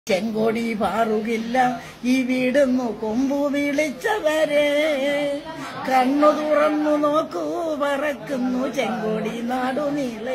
ചെങ്കൊടി പാറുകില്ല ഈ വീടുന്നു കൊമ്പു വിളിച്ചവരെ കണ്ണു തുറന്നു നോക്കൂ പറക്കുന്നു ചെങ്കൊടി നാടു നീളേ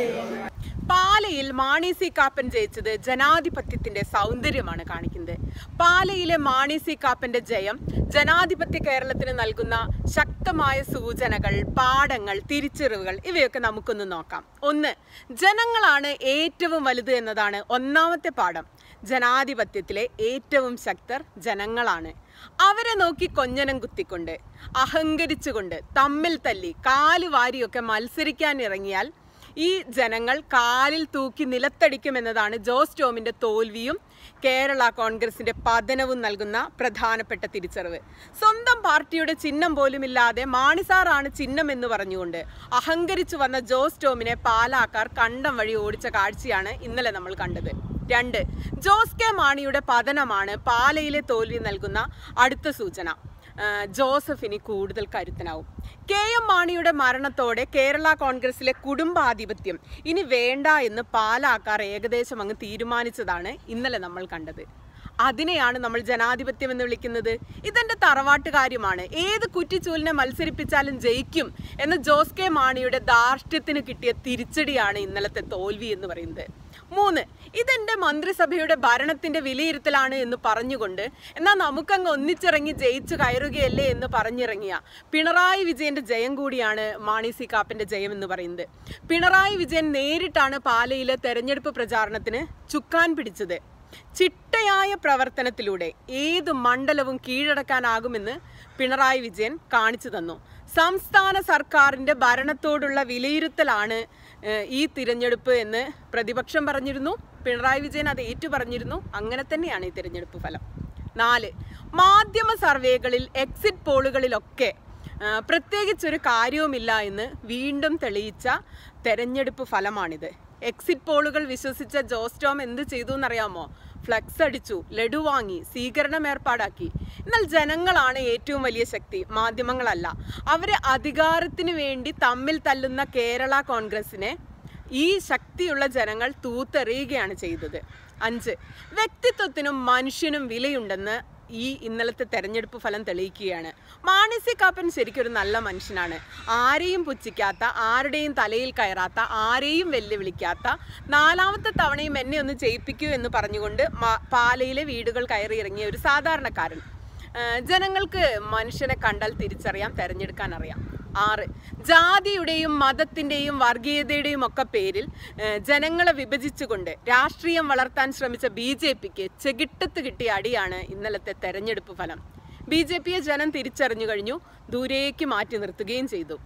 പാലയിൽ മാണി സി കാപ്പൻ ജയിച്ചത് ജനാധിപത്യത്തിന്റെ സൗന്ദര്യമാണ് കാണിക്കുന്നത് പാലയിലെ മാണി സി കാപ്പന്റെ ജയം ജനാധിപത്യ കേരളത്തിന് നൽകുന്ന ശക്തമായ സൂചനകൾ പാഠങ്ങൾ തിരിച്ചറിവുകൾ ഇവയൊക്കെ നമുക്കൊന്ന് നോക്കാം ഒന്ന് ജനങ്ങളാണ് ഏറ്റവും വലുത് എന്നതാണ് ഒന്നാമത്തെ പാഠം ജനാധിപത്യത്തിലെ ഏറ്റവും ശക്തർ ജനങ്ങളാണ് അവരെ നോക്കി കൊഞ്ഞനം കുത്തിക്കൊണ്ട് അഹങ്കരിച്ചുകൊണ്ട് തമ്മിൽ തല്ലി കാല് വാരിയൊക്കെ മത്സരിക്കാൻ ഇറങ്ങിയാൽ ഈ ജനങ്ങൾ കാലിൽ തൂക്കി നിലത്തടിക്കുമെന്നതാണ് ജോസ് ടോമിന്റെ തോൽവിയും കേരള കോൺഗ്രസിന്റെ പതനവും നൽകുന്ന പ്രധാനപ്പെട്ട തിരിച്ചറിവ് സ്വന്തം പാർട്ടിയുടെ ചിഹ്നം പോലുമില്ലാതെ മാണിസാറാണ് ചിഹ്നം എന്ന് പറഞ്ഞുകൊണ്ട് അഹങ്കരിച്ചു വന്ന ജോസ് ടോമിനെ പാലാക്കാർ കണ്ടം വഴി ഓടിച്ച കാഴ്ചയാണ് ഇന്നലെ നമ്മൾ കണ്ടത് രണ്ട് ജോസ് കെ മാണിയുടെ പതനമാണ് പാലയിലെ തോൽവി നൽകുന്ന അടുത്ത സൂചന ആ, ജോസഫിന് കൂടുതൽ കരുത്തനാവും കെ എം മാണിയുടെ മരണത്തോടെ കേരള കോൺഗ്രസിലെ കുടുംബാധിപത്യം ഇനി വേണ്ട എന്ന് പാലാക്കാർ ഏകദേശം അങ്ങ് തീരുമാനിച്ചതാണ് ഇന്നലെ നമ്മൾ കണ്ടത് അതിനെയാണ് നമ്മൾ ജനാധിപത്യം എന്ന് വിളിക്കുന്നത് ഇതെന്റെ തറവാട്ട് കാര്യമാണ് ഏത് കുറ്റിച്ചൂലിനെ മത്സരിപ്പിച്ചാലും ജയിക്കും എന്ന ജോസ് കെ മാണിയുടെ ധാർഷ്ട്യത്തിന് കിട്ടിയ തിരിച്ചടിയാണ് ഇന്നലത്തെ തോൽവി എന്ന് പറയുന്നത് മൂന്ന് ഇതെന്റെ മന്ത്രിസഭയുടെ ഭരണത്തിന്റെ വിലയിരുത്തലാണ് എന്ന് പറഞ്ഞുകൊണ്ട് എന്നാൽ നമുക്കങ്ങ് ഒന്നിച്ചിറങ്ങി ജയിച്ചു കയറുകയല്ലേ എന്ന് പറഞ്ഞിറങ്ങിയ പിണറായി വിജയന്റെ ജയം കൂടിയാണ് മാണി സി കാപ്പന്റെ ജയം എന്ന് പറയുന്നത് പിണറായി വിജയൻ നേരിട്ടാണ് പാലയിലെ തെരഞ്ഞെടുപ്പ് പ്രചാരണത്തിന് ചുക്കാൻ പിടിച്ചത് ചിട്ടയായ പ്രവർത്തനത്തിലൂടെ ഏത് മണ്ഡലവും കീഴടക്കാനാകുമെന്ന് പിണറായി വിജയൻ കാണിച്ചു തന്നു സംസ്ഥാന സർക്കാരിന്റെ ഭരണത്തോടുള്ള വിലയിരുത്തലാണ് ഏഹ്, ഈ തിരഞ്ഞെടുപ്പ് എന്ന് പ്രതിപക്ഷം പറഞ്ഞിരുന്നു പിണറായി വിജയൻ അത് ഏറ്റു പറഞ്ഞിരുന്നു അങ്ങനെ തന്നെയാണ് ഈ തിരഞ്ഞെടുപ്പ് ഫലം നാല് മാധ്യമ സർവേകളിൽ എക്സിറ്റ് പോളുകളിലൊക്കെ ആ, പ്രത്യേകിച്ചൊരു കാര്യവുമില്ല എന്ന് വീണ്ടും തെളിയിച്ച തെരഞ്ഞെടുപ്പ് ഫലമാണിത് എക്സിറ്റ് പോളുകൾ വിശ്വസിച്ച ജോസ് ടോം എന്ത് ചെയ്തു എന്നറിയാമോ ഫ്ലക്സ് അടിച്ചു ലഡു വാങ്ങി സ്വീകരണം ഏർപ്പാടാക്കി എന്നാൽ ജനങ്ങളാണ് ഏറ്റവും വലിയ ശക്തി മാധ്യമങ്ങളല്ല അവരെ അധികാരത്തിന് വേണ്ടി തമ്മിൽ തല്ലുന്ന കേരള കോൺഗ്രസിനെ ഈ ശക്തിയുള്ള ജനങ്ങൾ തൂത്തെറിയുകയാണ് ചെയ്തത് അഞ്ച് വ്യക്തിത്വത്തിനും മനുഷ്യനും വിലയുണ്ടെന്ന് ഈ ഇന്നലത്തെ തെരഞ്ഞെടുപ്പ് ഫലം തെളിയിക്കുകയാണ് മാണി കാപ്പൻ ശരിക്കും ഒരു നല്ല മനുഷ്യനാണ് ആരെയും പുച്ഛിക്കാത്ത ആരുടെയും തലയിൽ കയറാത്ത ആരെയും വെല്ലുവിളിക്കാത്ത നാലാമത്തെ തവണയും എന്നെ ഒന്ന് ജയിപ്പിക്കൂ എന്ന് പറഞ്ഞുകൊണ്ട് മ- പാലയിലെ വീടുകൾ കയറി ഇറങ്ങിയ ഒരു സാധാരണക്കാരൻ ആ, ജനങ്ങൾക്ക് മനുഷ്യനെ കണ്ടാൽ തിരിച്ചറിയാം തെരഞ്ഞെടുക്കാൻ അറിയാം ആറ് ജാതിയുടെയും മതത്തിന്റെയും വർഗീയതയുടെയും ഒക്കെ പേരിൽ ആ, ജനങ്ങളെ വിഭജിച്ചുകൊണ്ട് രാഷ്ട്രീയം വളർത്താൻ ശ്രമിച്ച ബി ജെ പിക്ക് ചെകിട്ടത്ത് കിട്ടിയ അടിയാണ് ഇന്നലത്തെ തെരഞ്ഞെടുപ്പ് ഫലം ബി ജെ പിയെ ജനം തിരിച്ചറിഞ്ഞു കഴിഞ്ഞു ദൂരേക്ക് മാറ്റി നിർത്തുകയും ചെയ്തു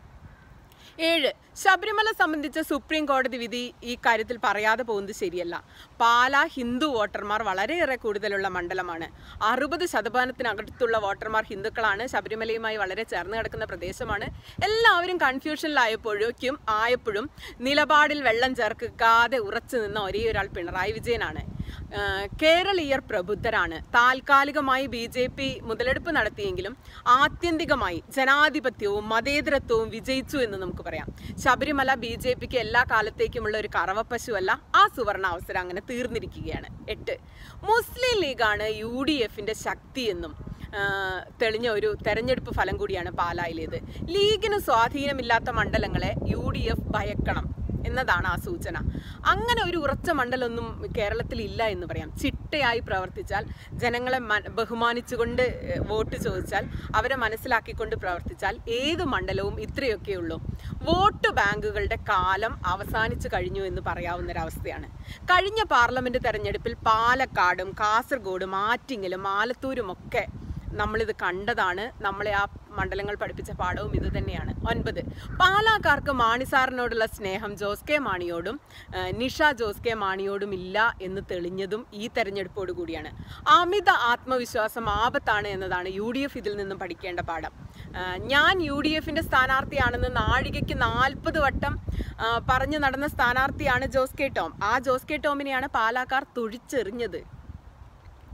ഏഴ് ശബരിമല സംബന്ധിച്ച സുപ്രീം കോടതി വിധി ഈ കാര്യത്തിൽ പറയാതെ പോകുന്നത് ശരിയല്ല പാല ഹിന്ദു വോട്ടർമാർ വളരെയേറെ കൂടുതലുള്ള മണ്ഡലമാണ് അറുപത് ശതമാനത്തിനകത്തുള്ള വോട്ടർമാർ ഹിന്ദുക്കളാണ് ശബരിമലയുമായി വളരെ ചേർന്ന് കിടക്കുന്ന പ്രദേശമാണ് എല്ലാവരും കൺഫ്യൂഷനിലായപ്പോഴേക്കും ആയപ്പോഴും നിലപാടിൽ വെള്ളം ചേർക്കാതെ ഉറച്ചു നിന്ന ഒരേ ഒരാൾ പിണറായി വിജയനാണ് ആഹ് കേരളീയർ പ്രബുദ്ധരാണ് താൽക്കാലികമായി ബി ജെ പി മുതലെടുപ്പ് നടത്തിയെങ്കിലും ആത്യന്തികമായി ജനാധിപത്യവും മതേതരത്വവും വിജയിച്ചു എന്ന് നമുക്ക് പറയാം ശബരിമല ബി ജെ പിക്ക് എല്ലാ കാലത്തേക്കുമുള്ള ഒരു കറവപ്പശുവല്ല ആ സുവർണ അവസരം അങ്ങനെ തീർന്നിരിക്കുകയാണ് എട്ട് മുസ്ലിം ലീഗാണ് യു ഡി എഫിന്റെ ശക്തി എന്നും ആഹ് തെളിഞ്ഞ ഒരു തെരഞ്ഞെടുപ്പ് ഫലം കൂടിയാണ് പാലായിലേത് ലീഗിന് സ്വാധീനമില്ലാത്ത മണ്ഡലങ്ങളെ യു ഡി എഫ് ഭയക്കണം എന്നതാണ് ആ സൂചന അങ്ങനെ ഒരു ഉറച്ച മണ്ഡലമൊന്നും കേരളത്തിൽ ഇല്ല എന്ന് പറയാം ചിട്ടയായി പ്രവർത്തിച്ചാൽ ജനങ്ങളെ മ- ബഹുമാനിച്ചുകൊണ്ട് ഏഹ്, വോട്ട് ചോദിച്ചാൽ അവരെ മനസ്സിലാക്കിക്കൊണ്ട് പ്രവർത്തിച്ചാൽ ഏത് മണ്ഡലവും ഇത്രയൊക്കെ ഉള്ളൂ വോട്ട് ബാങ്കുകളുടെ കാലം അവസാനിച്ചു കഴിഞ്ഞു എന്ന് പറയാവുന്നൊരവസ്ഥയാണ് കഴിഞ്ഞ പാർലമെന്റ് തെരഞ്ഞെടുപ്പിൽ പാലക്കാടും കാസർഗോഡും ആറ്റിങ്ങലും ആലത്തൂരും ഒക്കെ നമ്മളിത് കണ്ടതാണ് നമ്മളെ ആ മണ്ഡലങ്ങൾ പഠിപ്പിച്ച പാഠവും ഇത് തന്നെയാണ് ഒൻപത് പാലാക്കാർക്ക് മാണി സാറിനോടുള്ള സ്നേഹം ജോസ് കെ മാണിയോടും ആ, നിഷ ജോസ് കെ മാണിയോടും ഇല്ല എന്ന് തെളിഞ്ഞതും ഈ തെരഞ്ഞെടുപ്പോട് കൂടിയാണ് അമിത ആത്മവിശ്വാസം ആപത്താണ് എന്നതാണ് യു ഡി എഫ് ഇതിൽ നിന്നും പഠിക്കേണ്ട പാഠം ആ, ഞാൻ യു ഡി എഫിന്റെ സ്ഥാനാർത്ഥിയാണെന്ന് നാഴികയ്ക്ക് നാൽപ്പത് വട്ടം ആ, പറഞ്ഞു നടന്ന സ്ഥാനാർത്ഥിയാണ് ജോസ് കെ ടോം ആ ജോസ് കെ ടോമിനെയാണ് പാലാക്കാർ തുഴിച്ചെറിഞ്ഞത്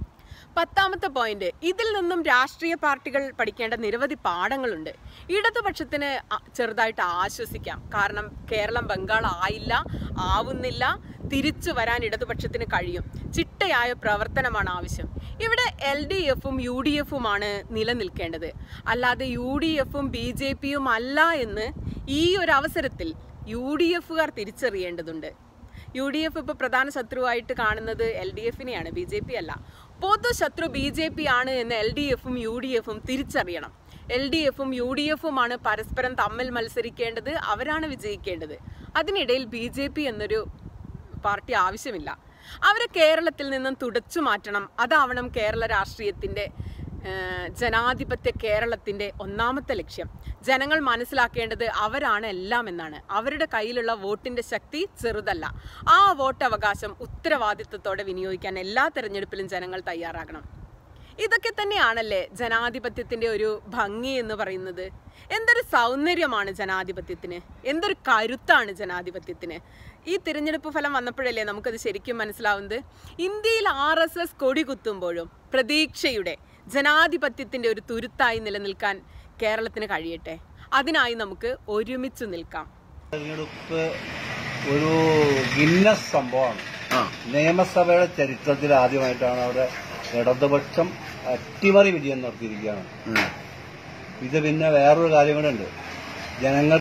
പത്താമത്തെ പോയിന്റ് ഇതിൽ നിന്നും രാഷ്ട്രീയ പാർട്ടികൾ പഠിക്കേണ്ട നിരവധി പാഠങ്ങളുണ്ട് ഇടതുപക്ഷത്തിന് അ- ചെറുതായിട്ട് ആശ്വസിക്കാം കാരണം കേരളം ബംഗാൾ ആയില്ല ആവുന്നില്ല തിരിച്ചു വരാൻ ഇടതുപക്ഷത്തിന് കഴിയും ചിട്ടയായ പ്രവർത്തനമാണ് ആവശ്യം ഇവിടെ എൽ ഡി എഫും യു ഡി എഫുമാണ് നിലനിൽക്കേണ്ടത് അല്ലാതെ യു ഡി എഫും ബി ജെ പിയും അല്ല എന്ന് ഈ ഒരു അവസരത്തിൽ യു ഡി എഫുകാർ തിരിച്ചറിയേണ്ടതുണ്ട് യു ഡി എഫ് ഇപ്പോൾ പ്രധാന ശത്രുവായിട്ട് കാണുന്നത് എൽ ഡി എഫിനെയാണ് ബി ജെ പി അല്ല പൊതു ശത്രു ബി ജെ പി ആണ് എന്ന് എൽ ഡി എഫും യു ഡി എഫും തിരിച്ചറിയണം എൽ ഡി എഫും യു ഡി എഫുമാണ് പരസ്പരം തമ്മിൽ മത്സരിക്കേണ്ടത് അവരാണ് വിജയിക്കേണ്ടത് അതിനിടയിൽ ബി ജെ പി എന്നൊരു പാർട്ടി ആവശ്യമില്ല അവരെ കേരളത്തിൽ നിന്നും തുടച്ചു മാറ്റണം അതാവണം കേരള രാഷ്ട്രീയത്തിൻ്റെ ഏഹ്, ജനാധിപത്യ കേരളത്തിൻ്റെ ഒന്നാമത്തെ ലക്ഷ്യം ജനങ്ങൾ മനസ്സിലാക്കേണ്ടത് അവരാണ് എല്ലാം എന്നാണ് അവരുടെ കയ്യിലുള്ള വോട്ടിൻ്റെ ശക്തി ചെറുതല്ല ആ വോട്ടവകാശം ഉത്തരവാദിത്വത്തോടെ വിനിയോഗിക്കാൻ എല്ലാ തെരഞ്ഞെടുപ്പിലും ജനങ്ങൾ തയ്യാറാകണം ഇതൊക്കെ തന്നെയാണല്ലേ ജനാധിപത്യത്തിന്റെ ഒരു ഭംഗി എന്ന് പറയുന്നത് എന്തൊരു സൗന്ദര്യമാണ് ജനാധിപത്യത്തിന് എന്തൊരു കരുത്താണ് ജനാധിപത്യത്തിന് ഈ തിരഞ്ഞെടുപ്പ് ഫലം വന്നപ്പോഴല്ലേ നമുക്കത് ശരിക്കും മനസ്സിലാവുന്നത് ഇന്ത്യയിൽ ആർ എസ് എസ് കൊടി കുത്തുമ്പോഴും പ്രതീക്ഷയുടെ ജനാധിപത്യത്തിന്റെ ഒരു തുരുത്തായി നിലനിൽക്കാൻ കേരളത്തിന് കഴിയട്ടെ അതിനായി നമുക്ക് ഒരുമിച്ച് നിൽക്കാം തെരഞ്ഞെടുപ്പ് ഒരു ഗിന്നസ് സംഭവമാണ് ആ നിയമസഭയുടെ ചരിത്രത്തിൽ ആദ്യമായിട്ടാണ് അവിടെ ഇടതുപക്ഷം അട്ടിമറി വിജയം നടത്തിയിരിക്കുകയാണ് ഉം. ഇത് പിന്നെ വേറൊരു കാര്യം കൂടെ ഉണ്ട് ജനങ്ങൾ